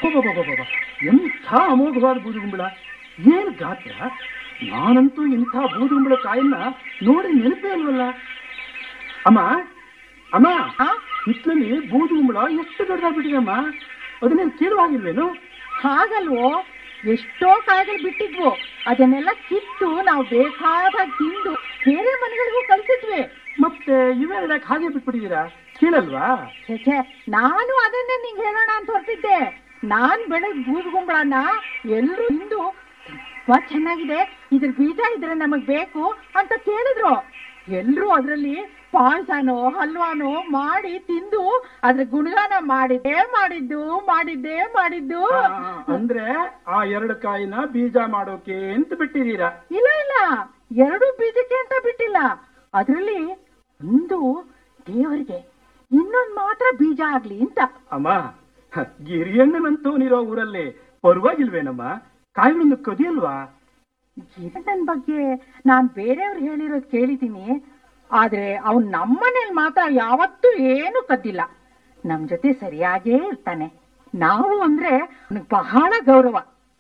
ಅಬ್ಬಬ್ಬಬ್ಬಬ್ಬ. ಎಂಥ ಅಮೋಘವಾದ ಬೂದುಗುಂಬಳ ಏನು ಗಾತ್ರ ನಾನಂತೂ ಇಂಥ ಬೂದುಗುಂಬಳ ಕಾಯನ್ನ ನೋಡಿ ನೆನಪೇ ಅಲ್ವಲ್ಲ ಅಮ್ಮ ಅಮ್ಮ ಆ? ಹಿತ್ಲಲ್ಲಿ ಬೂದುಗುಂಬಳ ಎಷ್ಟು ದೊಡ್ಡದಾಗ್ಬಿಟ್ಟಿದೆ ಅಮ್ಮ ಅದನ್ನೇನು ಕೀಳುವಾಗಿಲ್ವೇನು ಹಾಗಲ್ವೋ ಎಷ್ಟೋ ಕಾಯಿಗಳು ಬಿಟ್ಟಿದ್ವು ಅದನ್ನೆಲ್ಲ ಕಿತ್ತು ನಾವು ಬೇಕಾದಾಗ ತಿಂದು ಬೇರೆ ಮನೆಗಳಿಗೂ ಕಳ್ಸಿದ್ವಿ ಮತ್ತೆ ಇವೆರಡಕ್ಕೆ ಹಾಗೆ ಬಿಟ್ಬಿಟ್ಟಿದ್ದೀರಾ ಕೀಳಲ್ವಾ ಛೇ ಛೇ ನಾನು ಅದನ್ನೇ ನಿಂಗೆ ಹೇಳೋಣ ಅಂತ ಹೊರಟಿದ್ದೆ ನಾನ್ ಬೆಳಗ್ಗೆ ಬೂದ್ಗುಂಬಳನ್ನ ಎಲ್ರು ತಿಂದು ತುಂಬಾ ಚೆನ್ನಾಗಿದೆ ಇದ್ರ ಬೀಜ ಇದ್ರೆ ನಮಗ್ ಬೇಕು ಅಂತ ಕೇಳಿದ್ರು ಎಲ್ರು ಅದ್ರಲ್ಲಿ ಪಾಯಸನೋ ಹಲ್ವಾನೋ ಮಾಡಿ ತಿಂದು ಅದ್ರ ಗುಣಗಾನ ಮಾಡಿದ್ದೆ ಮಾಡಿದ್ದು ಮಾಡಿದ್ದೆ ಮಾಡಿದ್ದು ಆ, ಅಂದ್ರೆ ಆ ಎರಡು ಕಾಯಿನ ಬೀಜ ಮಾಡೋಕೆ ಅಂತ ಬಿಟ್ಟಿದ್ದೀರಾ ಇಲ್ಲ ಇಲ್ಲ ಎರಡು ಬೀಜಕ್ಕೆ ಅಂತ ಬಿಟ್ಟಿಲ್ಲ ಅದ್ರಲ್ಲಿ ಒಂದು ದೇವರಿಗೆ ಇನ್ನೊಂದ್ ಮಾತ್ರ ಬೀಜ ಆಗ್ಲಿ ಅಂತ ಅಮ್ಮ ಗಿರಿಯಣ್ಣನಂತವನಿರೋ ಊರಲ್ಲಿ ಪರವಾಗಿಲ್ವೇನಮ್ಮ ಕಾಯಿಗಳನ್ನು ಕದಿಯಲ್ವಾ ಗಿರಣನ್ ಬಗ್ಗೆ ನಾನ್ ಬೇರೆಯವ್ರು ಹೇಳಿರೋದ್ ಕೇಳಿದ್ದೀನಿ ಆದ್ರೆ ಅವ್ನ್ ನಮ್ಮನೇಲಿ ಮಾತ್ರ ಯಾವತ್ತೂ ಏನು ಕದ್ದಿಲ್ಲ ನಮ್ ಜೊತೆ ಸರಿಯಾಗೇ ಇರ್ತಾನೆ ನಾವು ಅಂದ್ರೆ ಅವ್ನಿಗ್ ಬಹಳ ಗೌರವ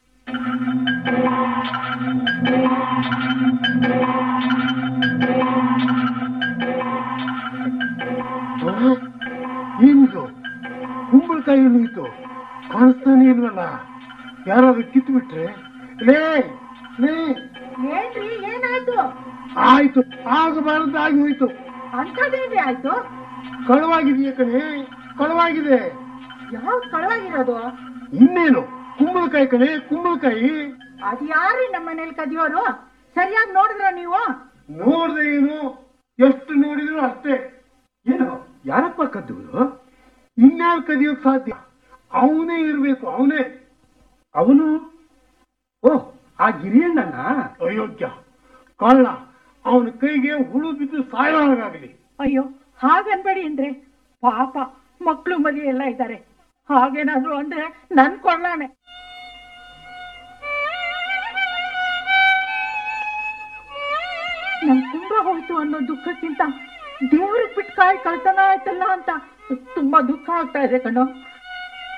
ಏನಿದು ಕುಂಬಳಕಾಯಿ ಉಳಿಯಿತು ಕಾಣಿಸ್ತಾನೆ ಇಲ್ವಲ್ಲ ಯಾರಾದ್ರೂ ಕಿತ್ತು ಬಿಟ್ರೆ ಲೇ ಲೇ ಏನ್ರಿ ಏನಾಯ್ತು ಆಯ್ತು ಆಗಬಾರದು ಆಗಿ ಹೋಯ್ತು ಅಂಥದ್ದೇನ್ರಿ ಆಯ್ತು ಕಳವಾಗಿದೆಯಾ ಕಣೆ ಕಳವಾಗಿದೆ ಯಾವ್ದು ಕಳವಾಗಿರೋದು ಇನ್ನೇನು ಕುಂಬಳಕಾಯಿ ಕಣೆ ಕುಂಬಳಕಾಯಿ ಅದ್ ಯಾರಿ ನಮ್ಮ ಮನೇಲಿ ಕದಿಯೋರು ಸರಿಯಾಗಿ ನೋಡಿದ್ರ ನೀವು ನೋಡ್ದೆ ಏನು ಎಷ್ಟು ನೋಡಿದ್ರು ಅಷ್ಟೇ ಏನು ಯಾರಪ್ಪ ಕದ್ದವರು ಇನ್ಯಾರು ಕದಿಯೋಕ್ ಸಾಧ್ಯ ಅವನೇ ಇರ್ಬೇಕು ಅವನೇ ಅವನು ಓ ಆ ಗಿರಿಯಣ್ಣನ ಅಯೋಗ್ಯ ಕಳ್ಳ ಅವನ ಕೈಗೆ ಹುಳು ಬಿದ್ದು ಸಾಯೋಗಾಗಲಿ ಅಯ್ಯೋ ಹಾಗನ್ಬೇಡಿ ಅಂದ್ರೆ ಪಾಪ ಮಕ್ಕಳು ಮರಿ ಎಲ್ಲ ಇದ್ದಾರೆ ಹಾಗೇನಾದ್ರು ಅಂದ್ರೆ ನನ್ ಕೊಳ್ಳಾನೆ ನನ್ ಕುಂಭ ಹೋಯ್ತು ಅನ್ನೋ ದುಃಖಕ್ಕಿಂತ ದೇವ್ರಿಗೆ ಬಿಟ್ಟು ಕಾಯಿ ಕಳ್ತನ ಆಯ್ತಲ್ಲ ಅಂತ ತುಂಬಾ ದುಃಖ ಆಗ್ತಾ ಇದೆ ಕಣೋ